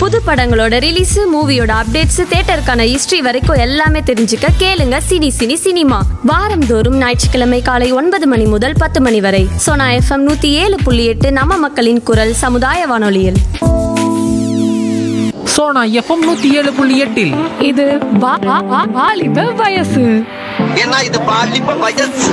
புது படங்களோட ரிலீஸ் மூவியோட அப்டேட்ஸ் தேட்டருக்கான ஹிஸ்டரி வரைக்கும் எல்லாமே தெரிஞ்சுக்க கேளுங்க சினி சினி சினிமா வாரந்தோறும் ஞாயிற்றுக்கிழமை காலை ஒன்பது மணி முதல் பத்து மணி வரை சோனா எஃப்எம் நூத்தி ஏழு புள்ளி எட்டு நம்ம மக்களின் குரல் சமுதாய வானொலியில் சோனா எஃப்எம் நூத்தி ஏழு புள்ளி எட்டில் இது வா- வா- வா- வாலிப வயசு ஏன்னா இது பாலிப்ப வயசு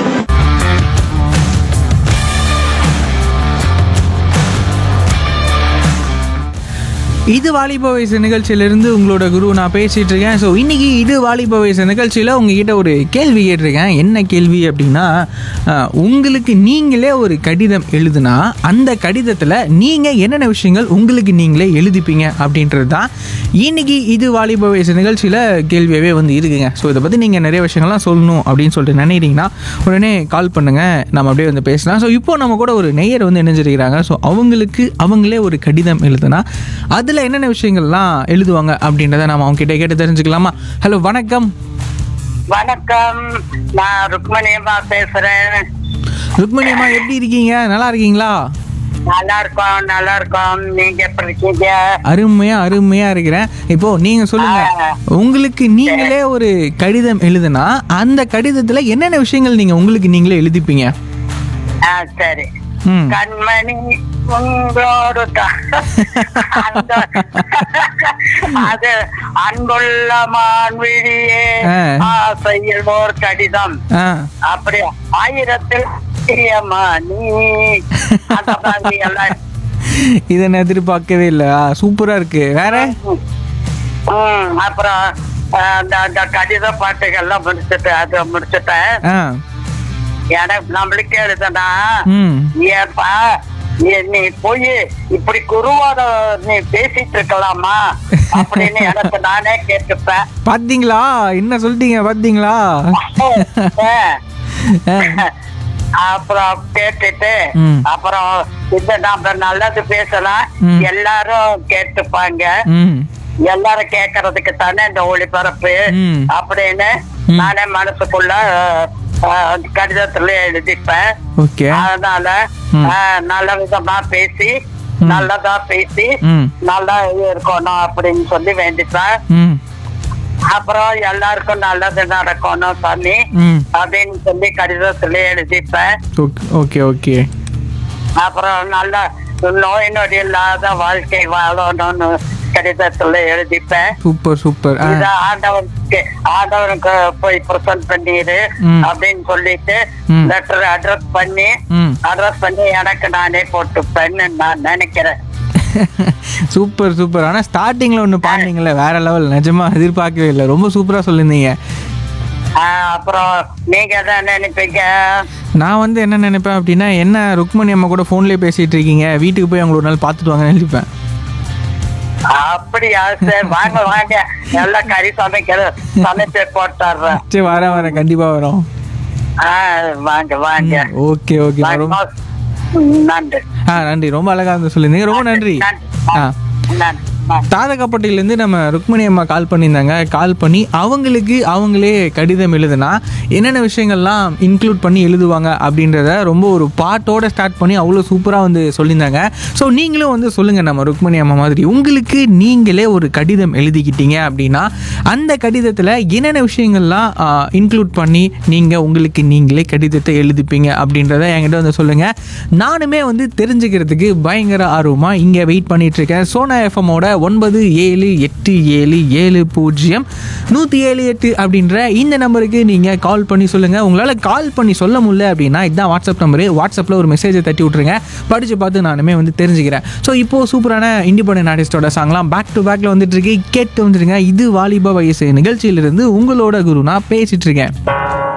இது வாலிப வயசு நிகழ்ச்சியிலிருந்து உங்களோட குரு நான் பேசிட்டு இருக்கேன் ஸோ இன்னைக்கு இது வாலிப வயசு நிகழ்ச்சியில் உங்ககிட்ட ஒரு கேள்வி கேட்டிருக்கேன் என்ன கேள்வி அப்படின்னா அஹ், உங்களுக்கு நீங்களே ஒரு கடிதம் எழுதுனா அந்த கடிதத்தில் நீங்கள் என்னென்ன விஷயங்கள் உங்களுக்கு நீங்களே எழுதிப்பீங்க அப்படின்றது தான் இன்னைக்கு இது வாலிப வயசு நிகழ்ச்சியில் கேள்வியாகவே வந்து இருக்குங்க ஸோ இதை பற்றி நீங்கள் நிறைய விஷயங்கள்லாம் சொல்லணும் அப்படின்னு சொல்லிட்டு நினைக்கிறீங்கன்னா உடனே கால் பண்ணுங்கள் நம்ம அப்படியே வந்து பேசலாம் ஸோ இப்போ நம்ம கூட ஒரு நெய்யர் வந்து இணைஞ்சிருக்கிறாங்க ஸோ அவங்களுக்கு அவங்களே ஒரு கடிதம் எழுதுனா அதில் என்னென்ன விஷயங்கள்லாம் எழுதுவாங்க அப்படின்றத நம்ம அவங்க கிட்ட கேட்டு தெரிஞ்சுக்கலாமா ஹலோ வணக்கம் வணக்கம் நான் ருக்மணியம்மா பேசுறேன் ருக்மணி அம்மா எப்படி இருக்கீங்க நல்லா இருக்கீங்களா நல்லா இருக்கோம் நல்லா இருக்கோம் நீங்க எப்படி இருக்கீங்க அருமையா அருமையா இருக்கிறேன் இப்போ நீங்க சொல்லுங்க உங்களுக்கு நீங்களே ஒரு கடிதம் எழுதுனா அந்த கடிதத்துல என்னென்ன விஷயங்கள் நீங்க உங்களுக்கு நீங்களே எழுதிப்பீங்க ஆ சரி ம் கண்மணி உங்களோடு த- அந்த- அது அன்புள்ள மான்விழியே ஆ. ஆசையில் ஓர் கடிதம் ஆ அப்படி ஆயிரத்தில் பிரியமா நீ அந்த மாதிரி எல்லாம் இதை நான் எதிர்பார்க்கவே இல்லை சூப்பரா இருக்கு வேற ம், அப்புறம் அஹ், அந்த அந்த கடித பாட்டுகள்லாம் முடிச்சுட்டு அதை முடிச்சுட்டேன் ஆ எனக்கு நம்மளுக்கு எழுதுனா ம் ஏப்பா நீ- நீ போய் இப்படி குருவாத நீ பேசிட்டு இருக்கலாமா அப்படின்னு எனக்கு நானே கேட்டுப்பேன் பாத்தீங்களா என்ன சொல்லிட்டீங்க பாத்தீங்களா அஹ், ஆ, அப்புறம் கேட்டுட்டு ம். அப்புறம் இந்த நம்ம நல்லது பேசலாம் ம். எல்லாரும் கேட்டுப்பாங்க ம் எல்லாரும் கேட்கறதுக்கு தானே இந்த ஒளிபரப்பு ம். அப்படின்னு ம். நானே மனசுக்குள்ள அஹ், கடிதத்துல எழுதிப்பேன் ஓகே அதனால ம். அஹ், நல்ல விதமா பேசி நல்லதா பேசி ம். நல்லா இருக்கணும் அப்படின்னு சொல்லி வேண்டிப்பேன் ம் அப்புறம் எல்லாருக்கும் நல்லது நடக்கணும் சாமி ம் அப்படின்னு சொல்லி கடிதத்துல எழுதிப்பேன் ஓகே ஓகே ஓகே அப்புறம் நல்ல நோய் நொடி இல்லாத வாழ்க்கை வாழணும்னு கடிதத்துல எழுதிப்பேன் சூப்பர் சூப்பர் ஆ இத ஆண்டவனுக்கு ஆண்டவனுக்கு போய் பிரசன்ட் பண்ணிடு ம். அப்படின்னு சொல்லிட்டு ம். லெட்டர் அட்ரஸ் பண்ணி ம் அட்ரஸ் பண்ணி எனக்கு நானே போட்டுப்பேன்னு நான் நினைக்கிறேன் சூப்பர் சூப்பர் ஆனால் ஸ்டார்டிங்கில் ஒன்று பாடினீங்களே வேற லெவல் நிஜமா எதிர்பார்க்கவே இல்லை ரொம்ப சூப்பராக சொல்லியிருந்தீங்க ஆஹ் அப்புறம் நீங்க என்ன நினைப்பீங்க நான் வந்து என்ன நினைப்பேன் அப்படின்னா என்ன ருக்மணி அம்மா கூட ஃபோன்லேயே பேசிகிட்டு இருக்கீங்க வீட்டுக்கு போய் அவங்கள ஒரு நாள் பார்த்துட்டு வாங்கன்னு நினைப்பேன் அப்படியா சரி வாங்க வாங்க எல்லாம் கறி சமைக்கிற சமைச்சு போட்டுறேன் சரி வரேன் வரேன் கண்டிப்பாக வரோம் ஆஹ் வாங்க வாங்க ஓகே ஓகே ரொம்ப வாங்க. நன்றி ஆ நன்றி ரொம்ப அழகாக இருந்து சொல்லியிருந்தீங்க ரொம்ப நன்றி ஆ நன்றி நன்றி தாதகப்பட்டியிலேருந்து நம்ம ருக்மணி அம்மா கால் பண்ணியிருந்தாங்க கால் பண்ணி அவங்களுக்கு அவங்களே கடிதம் எழுதுனா என்னென்ன விஷயங்கள்லாம் இன்க்ளூட் பண்ணி எழுதுவாங்க அப்படின்றத ரொம்ப ஒரு பாட்டோட ஸ்டார்ட் பண்ணி அவ்வளோ சூப்பராக வந்து சொல்லியிருந்தாங்க ஸோ நீங்களும் வந்து சொல்லுங்கள் நம்ம ருக்மணி அம்மா மாதிரி உங்களுக்கு நீங்களே ஒரு கடிதம் எழுதிக்கிட்டீங்க அப்படின்னா அந்த கடிதத்தில் என்னென்ன விஷயங்கள்லாம் இன்க்ளூட் பண்ணி நீங்கள் உங்களுக்கு நீங்களே கடிதத்தை எழுதிப்பீங்க அப்படின்றத என்கிட்ட வந்து சொல்லுங்கள் நானுமே வந்து தெரிஞ்சுக்கிறதுக்கு பயங்கர ஆர்வமாக இங்கே வெயிட் பண்ணிட்டு இருக்கேன் சோனா எஃப்எம்மோட ஒன்பது ஏழு எட்டு ஏழு ஏழு பூஜ்ஜியம் நூற்றி ஏழு எட்டு அப்படின்ற இந்த நம்பருக்கு நீங்கள் கால் பண்ணி சொல்லுங்கள் உங்களால் கால் பண்ணி சொல்ல முடியல அப்படின்னா இதுதான் வாட்ஸ்அப் நம்பரு வாட்ஸ்அப்பில் ஒரு மெசேஜை தட்டி விட்ருங்க படித்து பார்த்து நானுமே வந்து தெரிஞ்சுக்கிறேன் ஸோ இப்போது சூப்பரான இண்டிபெண்டன்ட் ஆர்டிஸ்டோட சாங்லாம் பேக் டு பேக்கில் வந்துட்டு இருக்கு கேட்டு வந்துருங்க இது வாலிப வயசு நிகழ்ச்சியிலிருந்து உங்களோட குரு நான் பேசிட்டு இருக்கேன்